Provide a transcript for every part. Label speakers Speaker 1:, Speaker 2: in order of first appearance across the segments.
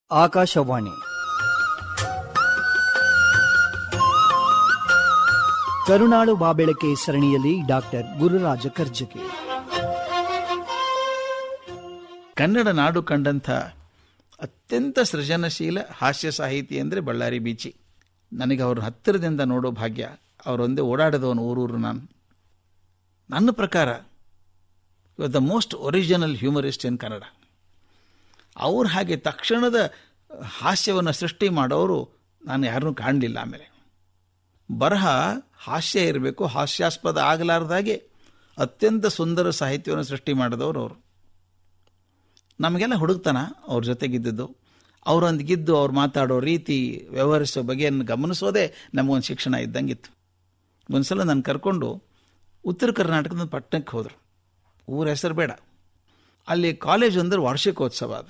Speaker 1: ಆಕಾಶವಾಣಿ ಕರುನಾಡು ಬಾಬೆಳಕೆ ಸರಣಿಯಲ್ಲಿ ಡಾಕ್ಟರ್ ಗುರುರಾಜ ಕರ್ಜಗಿ
Speaker 2: ಕನ್ನಡ ನಾಡು ಕಂಡಂಥ ಅತ್ಯಂತ ಸೃಜನಶೀಲ ಹಾಸ್ಯ ಸಾಹಿತಿ ಅಂದರೆ ಬಳ್ಳಾರಿ ಬೀಚಿ ನನಗೆ ಅವ್ರ ಹತ್ತಿರದಿಂದ ನೋಡೋ ಭಾಗ್ಯ ಅವರೊಂದೇ ಓಡಾಡದವನು ಊರೂರು ನಾನು ನನ್ನ ಪ್ರಕಾರ is the most original humorist in Kannada ಅವ್ರ ಹಾಗೆ ತಕ್ಷಣದ ಹಾಸ್ಯವನ್ನು ಸೃಷ್ಟಿ ಮಾಡೋರು ನಾನು ಯಾರನ್ನೂ ಕಾಣಲಿಲ್ಲ ಆಮೇಲೆ ಬರಹ ಹಾಸ್ಯ ಇರಬೇಕು ಹಾಸ್ಯಾಸ್ಪದ ಆಗಲಾರ್ದಾಗೆ ಅತ್ಯಂತ ಸುಂದರ ಸಾಹಿತ್ಯವನ್ನು ಸೃಷ್ಟಿ ಮಾಡಿದವರು ಅವರು ನಮಗೆಲ್ಲ ಹುಡುಕ್ತಾನ ಅವ್ರ ಜೊತೆಗಿದ್ದದ್ದು ಅವರೊಂದಿಗಿದ್ದು ಅವ್ರು ಮಾತಾಡೋ ರೀತಿ ವ್ಯವಹರಿಸೋ ಬಗೆಯನ್ನು ಗಮನಿಸೋದೇ ನಮಗೊಂದು ಶಿಕ್ಷಣ ಇದ್ದಂಗಿತ್ತು ಒಂದು ಸಲ ನಾನು ಕರ್ಕೊಂಡು ಉತ್ತರ ಕರ್ನಾಟಕದ ಪಟ್ಟಣಕ್ಕೆ ಹೋದರು ಊರ ಹೆಸರು ಬೇಡ ಅಲ್ಲಿ ಕಾಲೇಜ್ ಅಂದ್ರೆ ವಾರ್ಷಿಕೋತ್ಸವ ಅದು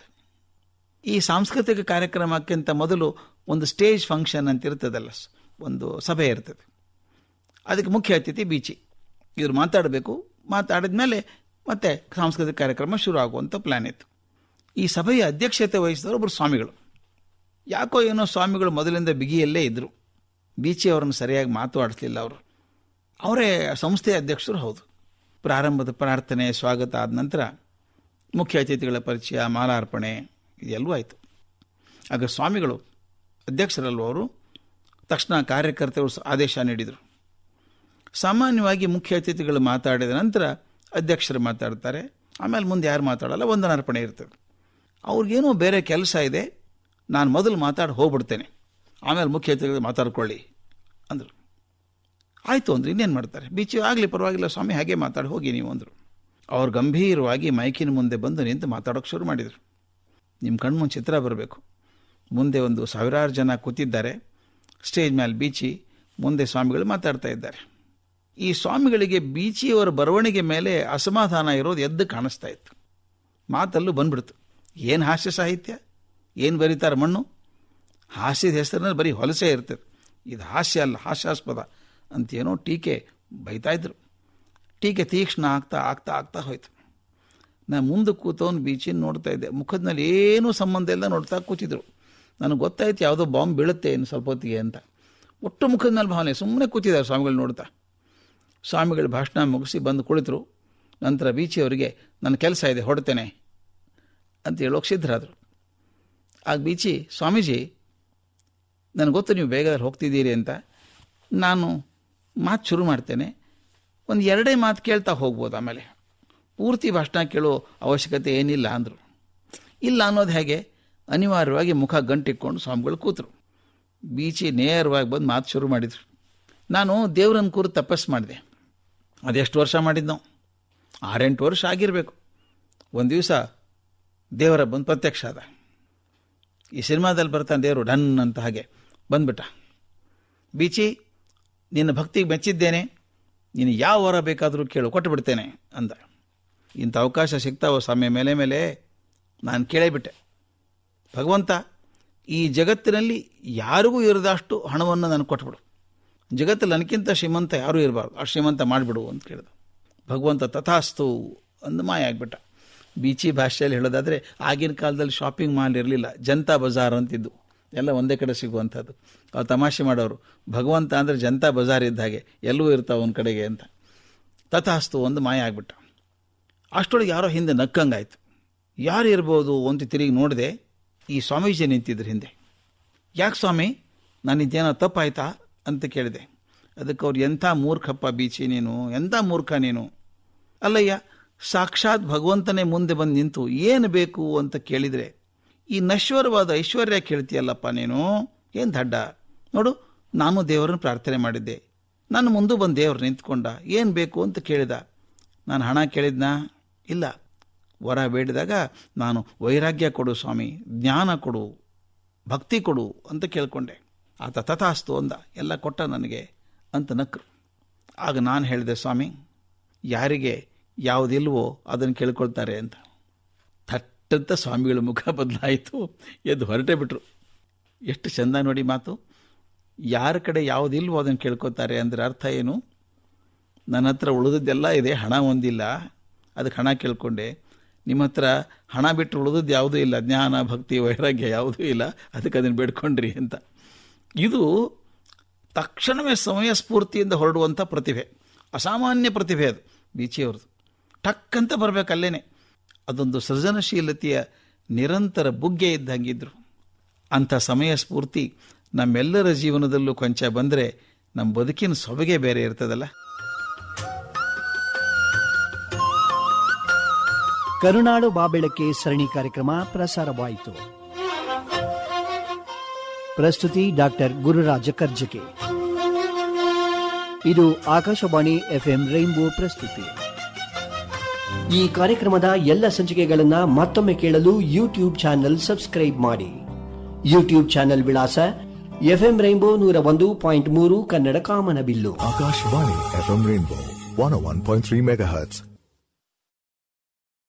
Speaker 2: ಈ ಸಾಂಸ್ಕೃತಿಕ ಕಾರ್ಯಕ್ರಮಕ್ಕಿಂತ ಮೊದಲು ಒಂದು ಸ್ಟೇಜ್ ಫಂಕ್ಷನ್ ಅಂತ ಇರ್ತದಲ್ಲ ಒಂದು ಸಭೆ ಇರ್ತದೆ ಅದಕ್ಕೆ ಮುಖ್ಯ ಅತಿಥಿ ಬೀಚಿ ಇವರು ಮಾತಾಡಬೇಕು ಮಾತಾಡಿದ ಮೇಲೆ ಮತ್ತೆ ಸಾಂಸ್ಕೃತಿಕ ಕಾರ್ಯಕ್ರಮ ಶುರು ಆಗುವಂಥ ಪ್ಲ್ಯಾನ್ ಇತ್ತು ಈ ಸಭೆಯ ಅಧ್ಯಕ್ಷತೆ ವಹಿಸಿದವರು ಒಬ್ಬರು ಸ್ವಾಮಿಗಳು ಯಾಕೋ ಏನೋ ಸ್ವಾಮಿಗಳು ಮೊದಲಿಂದ ಬಿಗಿಯಲ್ಲೇ ಇದ್ದರು ಬೀಚಿ ಅವರನ್ನು ಸರಿಯಾಗಿ ಮಾತಾಡಿಸ್ಲಿಲ್ಲ ಅವರು ಅವರೇ ಸಂಸ್ಥೆಯ ಅಧ್ಯಕ್ಷರು ಹೌದು ಪ್ರಾರಂಭದ ಪ್ರಾರ್ಥನೆ ಸ್ವಾಗತ ಆದ ನಂತರ ಮುಖ್ಯ ಅತಿಥಿಗಳ ಪರಿಚಯ ಮಾಲಾರ್ಪಣೆ ಇದೆಲ್ಲವೂ ಆಯಿತು ಆಗ ಸ್ವಾಮಿಗಳು ಅಧ್ಯಕ್ಷರಲ್ವ ಅವರು ತಕ್ಷಣ ಕಾರ್ಯಕರ್ತರು ಆದೇಶ ನೀಡಿದರು ಸಾಮಾನ್ಯವಾಗಿ ಮುಖ್ಯ ಅತಿಥಿಗಳು ಮಾತಾಡಿದ ನಂತರ ಅಧ್ಯಕ್ಷರು ಮಾತಾಡ್ತಾರೆ ಆಮೇಲೆ ಮುಂದೆ ಯಾರು ಮಾತಾಡಲ್ಲ ವಂದನಾರ್ಪಣೆ ಇರ್ತದೆ ಅವ್ರಿಗೇನೋ ಬೇರೆ ಕೆಲಸ ಇದೆ ನಾನು ಮೊದಲು ಮಾತಾಡಿ ಹೋಗ್ಬಿಡ್ತೇನೆ ಆಮೇಲೆ ಮುಖ್ಯ ಅತಿಥಿಗಳು ಮಾತಾಡ್ಕೊಳ್ಳಿ ಅಂದರು ಆಯಿತು ಅಂದ್ರೆ ಇನ್ನೇನು ಮಾಡ್ತಾರೆ ಬೀಚಿ ಆಗಲಿ ಪರವಾಗಿಲ್ಲ ಸ್ವಾಮಿ ಹಾಗೆ ಮಾತಾಡಿ ಹೋಗಿ ನೀವು ಅಂದರು ಅವ್ರು ಗಂಭೀರವಾಗಿ ಮೈಕಿನ ಮುಂದೆ ಬಂದು ನಿಂತು ಮಾತಾಡೋಕ್ಕೆ ಶುರು ಮಾಡಿದರು ನಿಮ್ಮ ಕಣ್ಮುಂದೆ ಚಿತ್ರ ಬರಬೇಕು ಮುಂದೆ ಒಂದು ಸಾವಿರಾರು ಜನ ಕೂತಿದ್ದಾರೆ ಸ್ಟೇಜ್ ಮೇಲೆ ಬೀಚಿ ಮುಂದೆ ಸ್ವಾಮಿಗಳು ಮಾತಾಡ್ತಾ ಇದ್ದಾರೆ ಈ ಸ್ವಾಮಿಗಳಿಗೆ ಬೀಚಿಯವರ ಬರವಣಿಗೆ ಮೇಲೆ ಅಸಮಾಧಾನ ಇರೋದು ಎದ್ದು ಕಾಣಿಸ್ತಾ ಇತ್ತು ಮಾತಲ್ಲೂ ಬಂದ್ಬಿಡ್ತು ಏನು ಹಾಸ್ಯ ಸಾಹಿತ್ಯ ಏನು ಬರೀತಾರೆ ಮಣ್ಣು ಹಾಸ್ಯದ ಹೆಸರಿನಲ್ಲಿ ಬರೀ ಹೊಲಸೇ ಇರ್ತದೆ ಇದು ಹಾಸ್ಯ ಅಲ್ಲ ಹಾಸ್ಯಾಸ್ಪದ ಅಂತೇನೋ ಟೀಕೆ ಬೈತಾ ಇದ್ರು ಟೀಕೆ ತೀಕ್ಷ್ಣ ಆಗ್ತಾ ಆಗ್ತಾ ಆಗ್ತಾ ಹೋಯ್ತು ನಾನು ಮುಂದೆ ಕೂತವನು ಬೀಚಿನ ನೋಡ್ತಾ ಇದ್ದೆ ಮುಖದ್ನಲ್ಲಿ ಏನೂ ಸಂಬಂಧ ಇಲ್ಲ ನೋಡ್ತಾ ಕೂತಿದ್ರು ನನಗೆ ಗೊತ್ತಾಯ್ತು ಯಾವುದೋ ಬಾಂಬ್ ಬೀಳುತ್ತೆ ಇನ್ನು ಸ್ವಲ್ಪ ಹೊತ್ತಿಗೆ ಅಂತ ಒಟ್ಟು ಮುಖದ ಮೇಲೆ ಭಾವನೆ ಸುಮ್ಮನೆ ಕೂತಿದ್ದಾರೆ ಸ್ವಾಮಿಗಳು ನೋಡ್ತಾ ಸ್ವಾಮಿಗಳು ಭಾಷಣ ಮುಗಿಸಿ ಬಂದು ಕುಳಿತರು ನಂತರ ಬೀಚಿಯವರಿಗೆ ನನ್ನ ಕೆಲಸ ಇದೆ ಹೊಡ್ತೇನೆ ಅಂತ ಹೇಳೋಕೆ ಸಿದ್ಧರಾದರು ಆಗ ಬೀಚಿ ಸ್ವಾಮೀಜಿ ನನಗೆ ಗೊತ್ತು ನೀವು ಬೇಗ ಹೋಗ್ತಿದ್ದೀರಿ ಅಂತ ನಾನು ಮಾತು ಶುರು ಮಾಡ್ತೇನೆ ಒಂದು ಎರಡೇ ಮಾತು ಕೇಳ್ತಾ ಹೋಗ್ಬೋದು ಆಮೇಲೆ ಪೂರ್ತಿ ಭಾಷಣ ಕೇಳೋ ಅವಶ್ಯಕತೆ ಏನಿಲ್ಲ ಅಂದರು ಇಲ್ಲ ಅನ್ನೋದು ಹೇಗೆ ಅನಿವಾರ್ಯವಾಗಿ ಮುಖ ಗಂಟಿಕ್ಕೊಂಡು ಸ್ವಾಮಿಗಳು ಕೂತರು ಬೀಚಿ ನೇರವಾಗಿ ಬಂದು ಮಾತು ಶುರು ಮಾಡಿದರು ನಾನು ದೇವ್ರನ್ನ ಕೂರು ತಪಸ್ಸು ಮಾಡಿದೆ ಅದೆಷ್ಟು ವರ್ಷ ಮಾಡಿದ್ದು ಆರೆಂಟು ವರ್ಷ ಆಗಿರಬೇಕು ಒಂದು ದಿವಸ ದೇವರ ಬಂದು ಪ್ರತ್ಯಕ್ಷ ಆದ ಈ ಸಿನಿಮಾದಲ್ಲಿ ಬರ್ತಾನೆ ದೇವರು ಡನ್ ಅಂತ ಹಾಗೆ ಬಂದ್ಬಿಟ್ಟ ಬೀಚಿ ನಿನ್ನ ಭಕ್ತಿಗೆ ಮೆಚ್ಚಿದ್ದೇನೆ ನೀನು ಯಾವ ವರ ಬೇಕಾದರೂ ಕೇಳು ಕೊಟ್ಟು ಬಿಡ್ತೇನೆ ಅಂದ ಇಂಥ ಅವಕಾಶ ಸಿಗ್ತಾವೋ ಸಮಯ ಮೇಲೆ ಮೇಲೆ ನಾನು ಕೇಳೇಬಿಟ್ಟೆ ಭಗವಂತ ಈ ಜಗತ್ತಿನಲ್ಲಿ ಯಾರಿಗೂ ಇರದಷ್ಟು ಹಣವನ್ನು ನಾನು ಕೊಟ್ಬಿಡು ಜಗತ್ತಲ್ಲಿ ನನಗಿಂತ ಶ್ರೀಮಂತ ಯಾರೂ ಇರಬಾರ್ದು ಆ ಶ್ರೀಮಂತ ಮಾಡಿಬಿಡು ಅಂತ ಕೇಳಿದ ಭಗವಂತ ತಥಾಸ್ತು ಅಂದು ಮಾಯ ಆಗಿಬಿಟ್ಟ ಬೀಚಿ ಭಾಷೆಯಲ್ಲಿ ಹೇಳೋದಾದರೆ ಆಗಿನ ಕಾಲದಲ್ಲಿ ಶಾಪಿಂಗ್ ಮಾಲ್ ಇರಲಿಲ್ಲ ಜನತಾ ಬಜಾರ್ ಅಂತಿದ್ದು ಎಲ್ಲ ಒಂದೇ ಕಡೆ ಸಿಗುವಂಥದ್ದು ಅವ್ರು ತಮಾಷೆ ಮಾಡೋರು ಭಗವಂತ ಅಂದರೆ ಜನತಾ ಬಜಾರ್ ಇದ್ದ ಹಾಗೆ ಎಲ್ಲವೂ ಇರ್ತಾವೆ ಒಂದು ಕಡೆಗೆ ಅಂತ ತಥಾಸ್ತು ಒಂದು ಮಾಯ ಆಗಿಬಿಟ್ಟ ಅಷ್ಟೊಳಗೆ ಯಾರೋ ಹಿಂದೆ ನಕ್ಕಂಗಾಯ್ತು ಯಾರು ಇರ್ಬೋದು ಅಂತ ತಿರುಗಿ ನೋಡಿದೆ ಈ ಸ್ವಾಮೀಜಿ ನಿಂತಿದ್ರು ಹಿಂದೆ ಯಾಕೆ ಸ್ವಾಮಿ ನನ್ನಿದ್ದೇನೋ ತಪ್ಪಾಯ್ತಾ ಅಂತ ಕೇಳಿದೆ ಅದಕ್ಕೆ ಅವ್ರು ಎಂಥ ಮೂರ್ಖಪ್ಪ ಬೀಚಿ ನೀನು ಎಂಥ ಮೂರ್ಖ ನೀನು ಅಲ್ಲಯ್ಯ ಸಾಕ್ಷಾತ್ ಭಗವಂತನೇ ಮುಂದೆ ಬಂದು ನಿಂತು ಏನು ಬೇಕು ಅಂತ ಕೇಳಿದರೆ ಈ ನಶ್ವರವಾದ ಐಶ್ವರ್ಯ ಕೇಳ್ತೀಯಲ್ಲಪ್ಪ ನೀನು ಏನು ದಡ್ಡ ನೋಡು ನಾನು ದೇವರನ್ನು ಪ್ರಾರ್ಥನೆ ಮಾಡಿದ್ದೆ ನನ್ನ ಮುಂದೆ ಬಂದು ದೇವರು ನಿಂತ್ಕೊಂಡ ಏನು ಬೇಕು ಅಂತ ಕೇಳಿದ ನಾನು ಹಣ ಕೇಳಿದ್ನಾ ಇಲ್ಲ ವರ ಬೇಡಿದಾಗ ನಾನು ವೈರಾಗ್ಯ ಕೊಡು ಸ್ವಾಮಿ ಜ್ಞಾನ ಕೊಡು ಭಕ್ತಿ ಕೊಡು ಅಂತ ಕೇಳ್ಕೊಂಡೆ ಆತ ತಥಾಸ್ತು ಅಂದ ಎಲ್ಲ ಕೊಟ್ಟ ನನಗೆ ಅಂತ ನಕ್ಕರು ಆಗ ನಾನು ಹೇಳಿದೆ ಸ್ವಾಮಿ ಯಾರಿಗೆ ಯಾವುದಿಲ್ವೋ ಅದನ್ನು ಕೇಳ್ಕೊಳ್ತಾರೆ ಅಂತ ಥಟ್ಟಂತ ಸ್ವಾಮಿಗಳ ಮುಖ ಬದಲಾಯಿತು ಎದ್ದು ಹೊರಟೇ ಬಿಟ್ರು ಎಷ್ಟು ಚೆಂದ ನೋಡಿ ಮಾತು ಯಾರ ಕಡೆ ಯಾವುದಿಲ್ವೋ ಅದನ್ನು ಕೇಳ್ಕೊತಾರೆ ಅಂದರೆ ಅರ್ಥ ಏನು ನನ್ನ ಹತ್ರ ಉಳಿದದ್ದೆಲ್ಲ ಇದೆ ಹಣ ಒಂದಿಲ್ಲ ಅದಕ್ಕೆ ಹಣ ಕೇಳ್ಕೊಂಡೆ ನಿಮ್ಮ ಹತ್ರ ಹಣ ಬಿಟ್ಟು ಉಳಿದದ್ದು ಯಾವುದೂ ಇಲ್ಲ ಜ್ಞಾನ ಭಕ್ತಿ ವೈರಾಗ್ಯ ಯಾವುದೂ ಇಲ್ಲ ಅದಕ್ಕೆ ಅದನ್ನು ಬೇಡ್ಕೊಂಡ್ರಿ ಅಂತ ಇದು ತಕ್ಷಣವೇ ಸಮಯ ಸ್ಫೂರ್ತಿಯಿಂದ ಹೊರಡುವಂಥ ಪ್ರತಿಭೆ ಅಸಾಮಾನ್ಯ ಪ್ರತಿಭೆ ಅದು ಬೀಚಿಯವ್ರದ್ದು ಟಕ್ ಅಂತ ಬರಬೇಕು ಅಲ್ಲೇನೆ ಅದೊಂದು ಸೃಜನಶೀಲತೆಯ ನಿರಂತರ ಬುಗ್ಗೆ ಇದ್ದಂಗಿದ್ರು ಅಂಥ ಸಮಯ ಸ್ಫೂರ್ತಿ ನಮ್ಮೆಲ್ಲರ ಜೀವನದಲ್ಲೂ ಕೊಂಚ ಬಂದರೆ ನಮ್ಮ ಬದುಕಿನ ಸೊಬಗೆ ಬೇರೆ ಇರ್ತದಲ್ಲ
Speaker 1: ಕರುನಾಡು ಬಾಬೆಳಕೆ ಸರಣಿ ಕಾರ್ಯಕ್ರಮ ಪ್ರಸಾರವಾಯಿತು ಪ್ರಸ್ತುತಿ ಡಾಕ್ಟರ್ ಗುರುರಾಜ ಕರ್ಜಕೆ ಇದು ಆಕಾಶವಾಣಿ ಎಫ್ಎಂ ರೈನ್ಬೋ ಪ್ರಸ್ತುತಿ ಈ ಕಾರ್ಯಕ್ರಮದ ಎಲ್ಲ ಸಂಚಿಕೆಗಳನ್ನ ಮತ್ತೊಮ್ಮೆ ಕೇಳಲು ಯೂಟ್ಯೂಬ್ ಚಾನೆಲ್ ಸಬ್ಸ್ಕ್ರೈಬ್ ಮಾಡಿ ಯೂಟ್ಯೂಬ್ ಚಾನೆಲ್ ವಿಳಾಸ ಎಫ್ಎಂ ರೈನ್ಬೋ ನೂರ ಒಂದು ಪಾಯಿಂಟ್ ಮೂರು ಕನ್ನಡ ಕಾಮನಬಿಲ್ಲು
Speaker 3: Akashvani FM Rainbow 101.3 megahertz.